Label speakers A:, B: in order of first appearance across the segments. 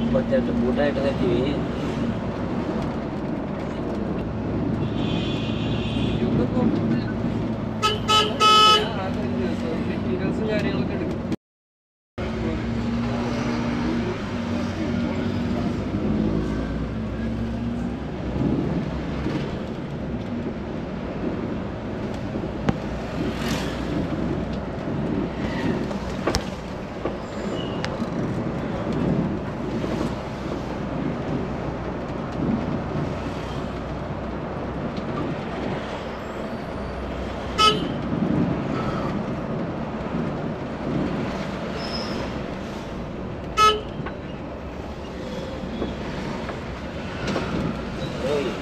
A: ಇಪ್ಪತ್ತೆಂಟು ಊಟ ಇಟ್ಕೊತೀವಿ
B: മെറ്റീരിയൽസും കാര്യങ്ങളൊക്കെ എടുക്കും
A: ಓಯ್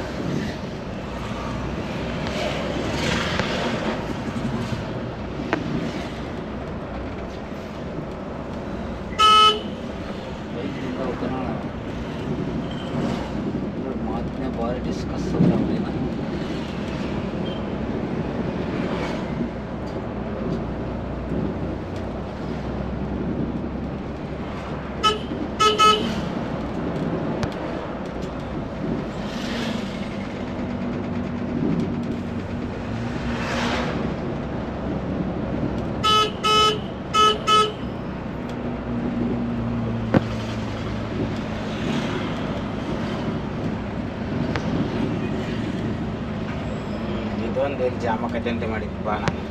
A: ಬೈಕಿಂದ ಹೋಗ್ತಾನಲ್ಲ ಮಾತನ್ನೇ ಭಾರಿ ಡಿಸ್ಕಸ್ ಅವನೇನ
C: ಇದೊಂದು ಎಲ್ಲಿ ಜಾಮಕತೆ ಅಂತ ಮಾಡಿದ್ವಿ ಬಾ ನಾನು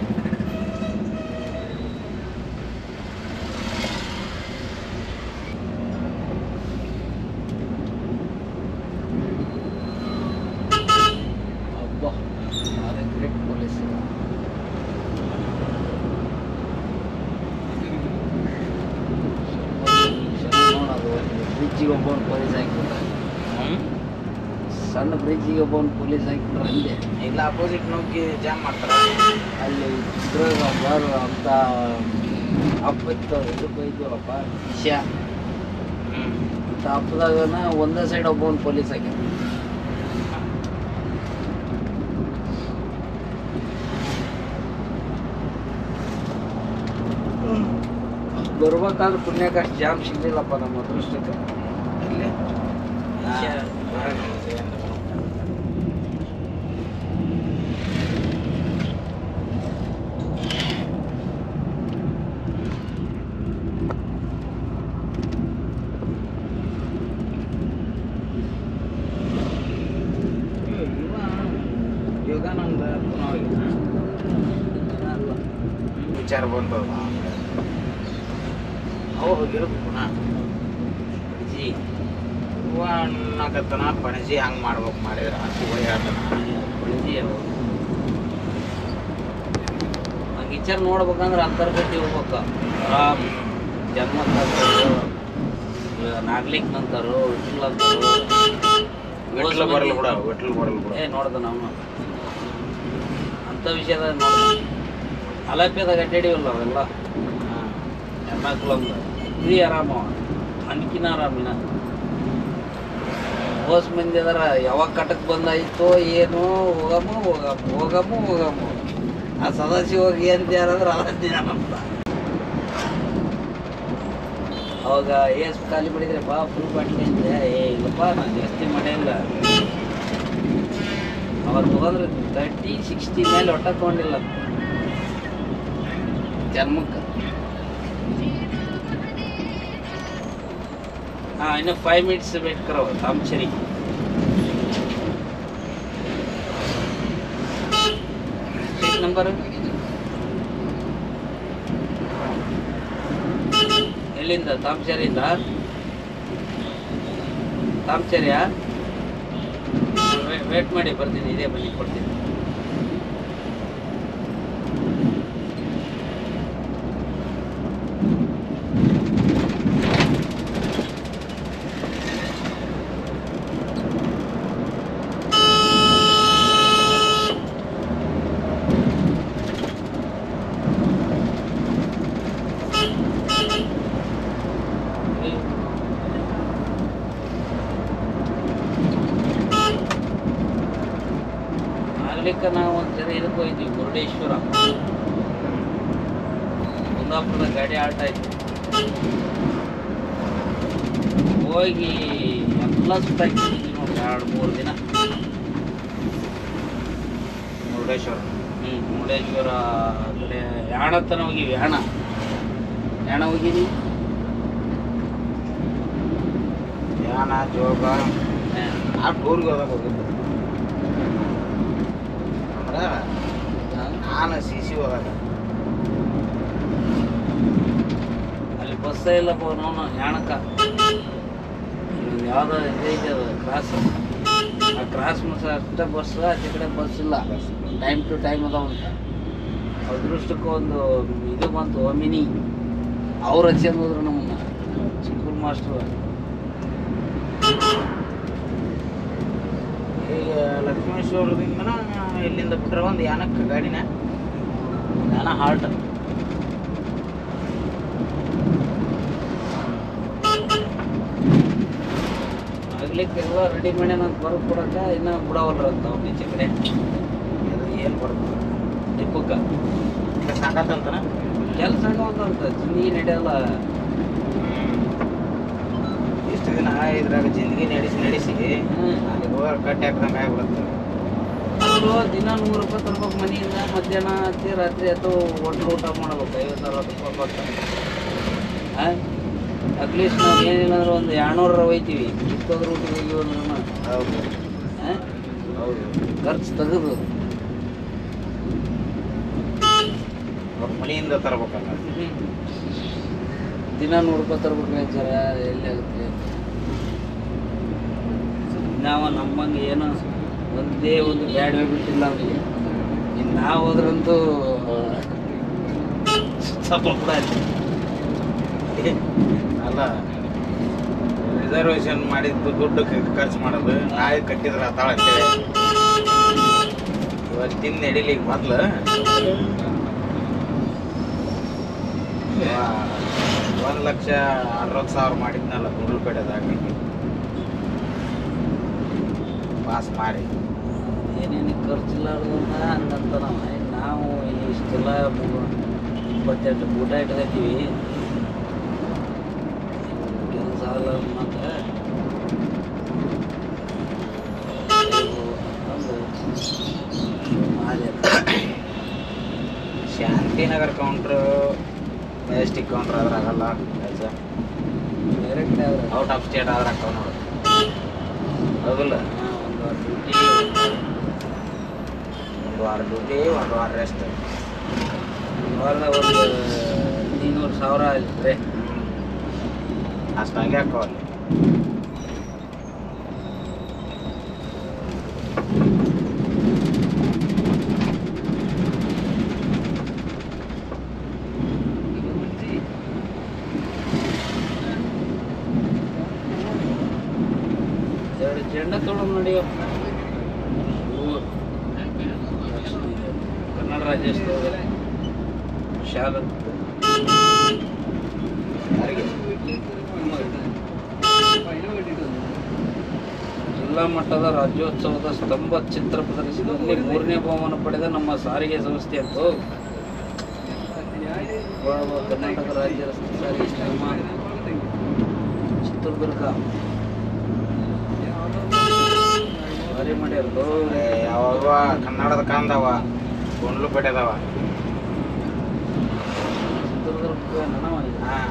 A: ಅಬ್ಬಾ ಅದೇ ಗ್ರೇಟ್ ಪೊಲೀಸ್ ನೋಡೋದು ಬ್ರಿಡ್ಜಿಗೆ ಒಬ್ಬನು ಪೊಲೀಸ್ ಹಾಕಿಬಿಟ್ರೆ ಸಣ್ಣ ಬ್ರಿಡ್ಜಿಗೆ ಒಬ್ಬನು ಪೊಲೀಸ್ ಹಾಕಿಬಿಟ್ರೆ ಅಂದೆ
C: ಇಲ್ಲ ಅಪೋಸಿಟ್ ನುಗ್ಗಿ ಜಾಮ್ ಮಾಡ್ತಾರೆ
A: ಅಲ್ಲಿ ಚಿತ್ರದುರ್ಗ ಬಾರು ಅಂತ ಅಪ್ಪಿತ್ತು ಇದಕ್ಕೆ ಹೋಯ್ತೀವಪ್ಪ ವಿಷಯ ಅಂತ ಹಬ್ಬದಾಗನ ಒಂದೇ ಸೈಡ್ ಒಬ್ಬನು ಪೊಲೀಸ್ ಹಾಕ್ಯಾನ ಬರ್ಬೇಕಾದ್ರೆ ಪುಣ್ಯಕ್ಕೆ ಅಷ್ಟು ಜಾಮ್ ಸಿಗ್ಲಿಲ್ಲಪ್ಪ ನಮ್ಮ ಅದೃಷ್ಟಕ್ಕೆ
C: ಇಲ್ಲಿ
A: ವಿಷಯ
C: ಯೋಗಾನಂದ
A: ಅಲ್ಲ.
C: ವಿಚಾರ ಬಂತು ಅವು ಹೋಗಿರೋದು ಪುನಃ
A: ಬ್ರಿಡ್ಜಿ
C: ಹೂವ ಅನ್ನಕತ್ತನ ಪಣಜಿ ಹಂಗೆ ಮಾಡ್ಬೇಕು ಮಾಡಿದ್ರೆ ಅಷ್ಟು ಹೋಗಿ ಹೇಳ್ತಾನ
A: ಬ್ರಿಡ್ಜಿ ಅವು ಹಂಗೆ ವಿಚಾರ ನೋಡ್ಬೇಕಂದ್ರೆ ಅಂತರ್ಗತಿ ಹೋಗ್ಬೇಕು ಆರಾಮ್ ಜನ್ಮ ನಾಗ್ಲಿಕ್ ನಂತರು ವಿಟ್ಲ ಅಂತಾರು
C: ವಿಟ್ಲ ಬರಲ್ಲ ಬಿಡ ವಿಟ್ಲ ಬರಲ್ಲ ಬಿಡ
A: ಏ ನೋಡ್ದ ನಾವು ಅಂಥ ವಿಷಯದಾಗ ನೋಡ್ದ ಅಲಪ್ಯದಾಗ ಅಡ್ಡಾಡಿವಲ್ಲ ಅವೆಲ್ಲ ಎರ್ನಾಕುಲಂದ ಇದು ಆರಾಮ ಅನ್ಕಿನ ಆರಾಮಿನ ಹೋಸ್ ಮಂದಿ ಅದರ ಯಾವಾಗ ಕಟಕ್ ಬಂದಾಯ್ತೋ ಏನು ಹೋಗಮ್ಮ ಹೋಗಮ್ಮ ಹೋಗಮ್ಮ ಹೋಗಮ್ಮ ಆ ಸದಾಶಿವ ಹೋಗಿ ಏನು ಯಾರಂದ್ರೆ ಅದನ್ನೇ ಅಂತ ಅವಾಗ ಏಸ್ ಖಾಲಿ ಮಾಡಿದ್ರೆ ಬಾ ಫುಲ್ ಬಾಟ್ಲಿ ಅಂದೆ ಏ ಇಲ್ಲಪ್ಪ ನಾನು ಜಾಸ್ತಿ ಮಾಡೇ ಇಲ್ಲ ಅವಾಗ ತಗೊಂಡ್ರೆ ತರ್ಟಿ ಸಿಕ್ಸ್ಟಿ ಮೇಲೆ ಒಟ್ಟ ತೊಗೊಂಡಿಲ್ಲ ಜನ್ಮಕ್ಕೆ ಹಾಂ ಇನ್ನು ಫೈವ್ ಮಿನಿಟ್ಸ್ ವೇಟ್ ಕರೋ ತಾಮಚೇರಿ ಸೀಟ್ ನಂಬರ್ ಎಲ್ಲಿಂದ ತಾಮಚೇರಿಯಿಂದ ತಾಮಚೇರಿಯಾ ವೇಟ್ ಮಾಡಿ ಬರ್ತೀನಿ ಇದೇ ಬನ್ನಿ ಕೊಡ್ತೀನಿ ಆಗ್ಲಿಕ್ಕೆ ನಾವು ಒಂದ್ಸರಿ ಇದಕ್ಕೆ ಹೋಗಿದ್ವಿ ಮುರುಡೇಶ್ವರ ಕುಂದಾಪುರದ ಗಾಡಿ ಆಟ ಆಯ್ತು ಹೋಗಿ ಎಲ್ಲ ಸುತ್ತಾಕಿದ್ವಿ ನೋಡಿ ಎರಡು ಮೂರು ದಿನ
C: ಮುರುಡೇಶ್ವರ
A: ಹ್ಞೂ ಮುರುಡೇಶ್ವರ ಆ ಕಡೆ ಯಾಣ ತನ ಹೋಗಿವಿ ಯಾಣ ಯಾಣ ಹೋಗಿವಿ
C: ಯಾನ ಜೋಗ ಆ ಟೂರ್ಗೆ ಹೋದಾಗ ಹೋಗಿದ್ದು ಅಂದ್ರೆ ನಾನು ಸಿ ಸಿ ಹೋದಾಗ
A: ಅಲ್ಲಿ ಬಸ್ ಇಲ್ಲಪ್ಪ ನಾವು ಯಾಣಕ್ಕ ಇಲ್ಲೊಂದು ಯಾವುದೋ ಇದೈತೆ ಅದು ಕ್ರಾಸ್ ಆ ಕ್ರಾಸ್ ಮಸ ಅಷ್ಟೇ ಬಸ್ ಆಚೆ ಕಡೆ ಬಸ್ ಇಲ್ಲ ಟೈಮ್ ಟು ಟೈಮ್ ಅದಾವ ಅಂತ ಅದೃಷ್ಟಕ್ಕೆ ಒಂದು ಇದು ಬಂತು ಮಿನಿ ಅವ್ರು ಹಚ್ಕೊಂಡ್ ಹೋದ್ರು ನಮ್ಮನ್ನ ಸ್ಕೂಲ್ ಮಾಸ್ಟ್ರು
C: ಈಗ ಲಕ್ಷ್ಮೇಶ್ವರದಿಂದ ಇಲ್ಲಿಂದ ಬಿಟ್ರೆ ಒಂದು ಯಾನಕ್ಕೆ ಗಾಡಿನ
A: ಯಾನ ಹಾಲ್ಟ್ ಆಗ್ಲಿಕ್ಕೆಲ್ಲ ರೆಡಿ ಮಾಡ್ಯಾನ ಅಂತ ಬರೋದು ಕೊಡಕ್ಕ ಇನ್ನೂ ಬಿಡವಲ್ರ ಅಂತ ಅವ್ನ ಈಚೆ ಕಡೆ
C: ಏನು ಬರ್ತದೆ
A: ಟಿಪ್ಪಕ್ಕ
C: ಸಾಕತ್ತಂತನ
A: ಕೆಲಸ ಆಗವಂತ ಜಿಂದಗಿ ನಡೆಯಲ್ಲ
C: ಇಷ್ಟು ದಿನ ಇದ್ರಾಗ ಜಿಂದಗಿ ನಡೆಸಿ ನಡೆಸಿ
A: ಹ್ಮ್.
C: ಅಲ್ಲಿ ಹೋಗಿ ಕಟ್ಟಿ ಹಾಕ್ದಂಗೆ ಆಗ್ಬಿಡುತ್ತೆ
A: ಅವರು ದಿನ ನೂರು ರೂಪಾಯಿ ತರ್ಬೇಕು ಮನೆಯಿಂದ ಮಧ್ಯಾಹ್ನ ಹತ್ತಿ ರಾತ್ರಿ ಅಥವಾ ಹೋಟ್ಲ್ ಊಟ ಮಾಡ್ಬೇಕು ಐವತ್ತು ಅರವತ್ತು ರೂಪಾಯಿ ಕೊಟ್ಟು ಅಟ್ಲೀಸ್ಟ್ ನಾವು ಏನಿಲ್ಲ ಅಂದ್ರೆ ಒಂದು ಎರಡ್ನೂರ ಒಯ್ತೀವಿ ಚಿಕ್ಕದ್ರ ಊಟಿಗೆ ಹೋಗಿ ಅಂದ್ರೆ
C: ಹೌದು ಹೌದು
A: ಖರ್ಚು ತೆಗೆದು
C: ಅವ್ರ ಮನೆಯಿಂದ ತರ್ಬೇಕಲ್ಲ
A: ದಿನ ನೂರು ರೂಪಾಯಿ ತರ್ಬೇಕು ವೆಚ್ಚರ ಎಲ್ಲಿ ಆಗುತ್ತೆ ನಾವು ನಮ್ಮಂಗೆ ಏನೋ ಒಂದೇ ಒಂದು ಬ್ಯಾಡ್ ಬಿಟ್ಟಿಲ್ಲ ಅವನಿಗೆ ಇನ್ನು ನಾವು ಹೋದ್ರಂತೂ ಸ್ವಲ್ಪ ಕೂಡ
C: ಅಲ್ಲ ರಿಸರ್ವೇಶನ್ ಮಾಡಿದ್ದು ದುಡ್ಡು ಕ- ಖರ್ಚು ಮಾಡೋದು ನಾಳೆ ಕಟ್ಟಿದ್ರೆ ಆತಾಳ ಅಂತೇಳಿ ಇವತ್ತಿನ ನಡೀಲಿ ಈಗ ಮೊದ್ಲು ಒಂದು ಲಕ್ಷ ಅರವತ್ತು ಸಾವಿರ ಮಾಡಿದ್ನಲ್ಲ ಗುಂಡ್ಲುಪೇಟೆದಾಗ ಪಾಸ್ ಮಾಡಿ
A: ಏನೇನು ಖರ್ಚಿಲ್ಲಾರ್ದಂಗ ಹಂಗಂತ ನಾವು ನಾವು ಇಷ್ಟೆಲ್ಲ ಮೂ- ಇಪ್ಪತ್ತೆಂಟು ಊಟ ಇಟ್ಕೊತೀವಿ ಕೆಲಸ ಆಗಲ್ಲ ಮತ್ತೆ
C: ಶಾಂತಿನಗರ್ ಕೌಂಟ್ರ್ ಮೆಜೆಸ್ಟಿಕ್ ಕೌಂಟ್ರ್ ಆದ್ರೆ ಆಗಲ್ಲ ಕೆಲಸ
A: ಡೈರೆಕ್ಟ್
C: ಔಟ್ ಆಫ್ ಸ್ಟೇಟ್ ಆದ್ರೆ ಆಗ್ತಾವ ನೋಡು ಹೌದಿಲ್ಲ
A: ಒಂದು ಡ್ಯೂಟಿ
C: ಒಂದು ವಾರ ಡ್ಯೂಟಿ ಒಂದು ವಾರ ರೆಸ್ಟ್
A: ವಾರದಾಗ ಒಂದು ಇನ್ನೂರು ಸಾವಿರ ಇದ್ರೆ
C: ಅಷ್ಟಾಗೆ ಹಾಕೋಲ್ಲಿ
A: ಎರಡು ಜೆಂಡ ತೊಗೊಂಡು ನಡೆಯಪ್ಪ ಹೂವು. ಕನ್ನಡ ರಾಜ್ಯೋತ್ಸವ ಶಾಲ
C: ಯಾರಿಗೆ
A: ಜಿಲ್ಲಾ ಮಟ್ಟದ ರಾಜ್ಯೋತ್ಸವದ ಸ್ತಂಭ ಚಿತ್ರ ಪ್ರದರ್ಶನದಲ್ಲಿ ಮೂರನೇ ಬಹುಮಾನ ಪಡೆದ ನಮ್ಮ ಸಾರಿಗೆ ಸಂಸ್ಥೆ ಅಂತೂ ಕರ್ನಾಟಕ ರಾಜ್ಯ ರಸ್ತೆ ಸಾರಿಗೆ ನಿಗಮ ಚಿತ್ರದುರ್ಗ ಭಾರಿ ಮಾಡ್ಯಾರ
C: ಏ, ಯಾವಾಗ ಕನ್ನಡದ ಕಾಂದವ ಗುಂಡ್ಲುಪೇಟೆ ಅದಾವ
A: ಚಿತ್ರದುರ್ಗ ನನವ ಇದು.
C: ಹಾ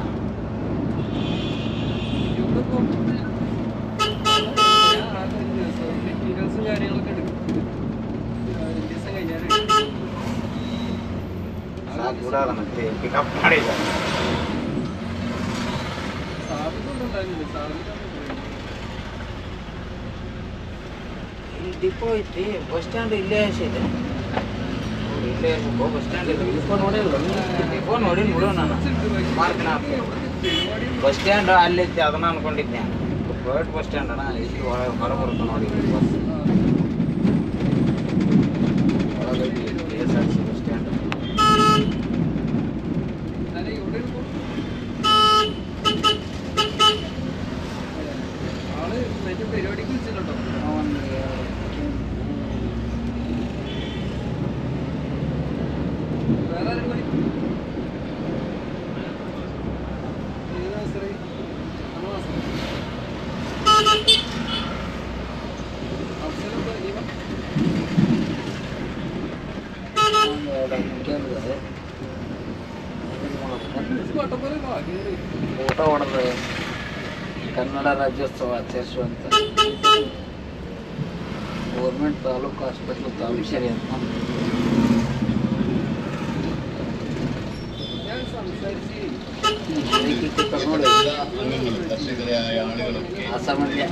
B: മെറ്റീരിയൽസും കാര്യങ്ങളൊക്കെ എടുക്കും രണ്ട് ദിവസം കഴിഞ്ഞാൽ
C: ಸಾಕು ಬಿಡೋದ ಮತ್ತೆ ಪಿಕಪ್ ಮಾಡಿದ
B: സാധനമൊന്നും ഉണ്ടായിരുന്നില്ല സാധനം
C: ಇಲ್ಲಿ ಡಿಪೋ ಐತಿ ಬಸ್ ಸ್ಟ್ಯಾಂಡ್ ಇಲ್ಲೇ ಇದೆ ಇಲ್ಲೇ ಬಸ್ ಸ್ಟ್ಯಾಂಡ್ ಇದೆ
A: ಡಿಪೋ ನೋಡಿಲ್ಲ
C: ಡಿಪೋ ನೋಡಿ ಬಿಡು ನಾನು ಮಾಡ್ತೀನಿ ಬಸ್ ಸ್ಟ್ಯಾಂಡ್ ಅಲ್ಲಿ ಐತಿ ಅದನ್ನ ಅನ್ಕೊಂಡಿದ್ದೆ ಪ್ರೈವೇಟ್ ಬಸ್ ಸ್ಟ್ಯಾಂಡ್ ಅಣ್ಣ ಇಲ್ಲಿ ಒಳಗೆ ಹೊರ ಬರುತ್ತೆ ನೋಡಿ ಬಸ್ ಒಳಗೈತಿ K S R C bus stand
B: അല്ലെ ഇവിടെ എടുക്കും ആള് മറ്റേ പരിപാടിക്ക് വിളിച്ചിട്ടുണ്ടോ വേറെ ആരും പോയി ഏത് മാസമായി? ആണോ മാസം?
A: ಊಟ ಹೊಡೆದು ಕನ್ನಡ ರಾಜ್ಯೋತ್ಸವ ಆಚರಿಸುವಂತ ಗೌರ್ಮೆಂಟ್ ತಾಲೂಕು ಹಾಸ್ಪಿಟ್ಲ್ ತಾಮಶೇರಿ ಅಂತ
B: ഞാൻ സംസാരിച്ച്
A: ಅದಕ್ಕೆ ಕೂತ ನೋಡಿ
D: അംഗങ്ങളും കർഷകരായ ആളുകളൊക്കെ
A: ಅಸಾಮಾನ್ಯ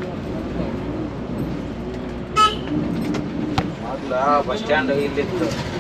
C: ಮೊದ್ಲ ಬಸ್ ಸ್ಟ್ಯಾಂಡ್ ಇಲ್ಲಿತ್ತು